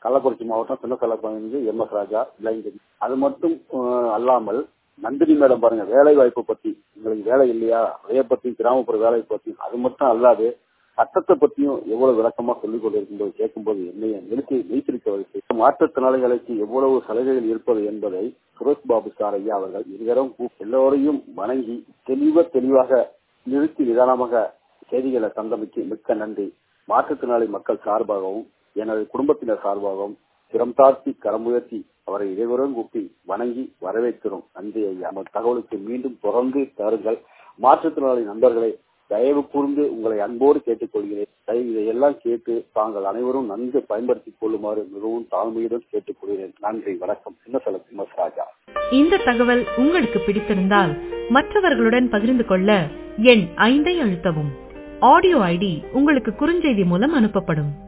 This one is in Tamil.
கள்ளக்குறிச்சி மாவட்டம் சின்ன Kallakurichi M S Raja blind அது மட்டும் அஹ், அல்லாமல் நந்தினி மேடம் பாருங்க வேலை வாய்ப்பு பத்தி உங்களுக்கு வேலை இல்லையா அதைய பத்தி கிராமப்புற வேலை பத்தி அது மட்டும் அல்லாது சட்டத்தை பத்தியும் எவ்வளவு விளக்கமா சொல்லிக் கொண்டிருக்கும்போது கேட்கும்போது என்னைய நிறுத்தி வைத்திருக்க வைத்து மாற்றுத்திறனாளிகளுக்கு எவ்வளவு சலுகைகள் இருப்பது என்பதை சுரேஷ் பாபு சார் ஐயா அவர்கள் இருவரும் கூ- எல்லோரையும் வணங்கி தெளிவ தெளிவாக நிறுத்தி நிதானமாக செய்திகளை தந்தமைக்கு மிக்க நன்றி மாற்றுத்திறனாளி மக்கள் சார்பாகவும் எனது குடும்பத்தினர் சார்பாகவும் சிரம் தாழ்த்தி கரமுயர்த்தி அவரை இறைவரும் கூப்பி வணங்கி வரவேற்கிறோம் நன்றி ஐயா நம்ம தகவலுக்கு மீண்டும் தொடர்ந்து தருங்கள் மாற்றுத்திறனாளி நண்பர்களை தயவு கூர்ந்து உங்களை அன்போடு கேட்டுக்கொள்கிறேன் தயவு இதையெல்லாம் கேட்டு தாங்கள் அனைவரும் நன்கு பயன்படுத்திக் கொள்ளுமாறு மிகவும் தாழ்மையுடன் கேட்டுக்கொள்கிறேன் நன்றி வணக்கம் சின்ன செலவு ராஜா இந்த தகவல் உங்களுக்கு பிடித்திருந்தால் மற்றவர்களுடன் பகிர்ந்து கொள்ள எண் ஐந்தை அழுத்தவும் ஆடியோ ஐடி உங்களுக்கு குறுஞ்செய்தி மூலம் அனுப்பப்படும்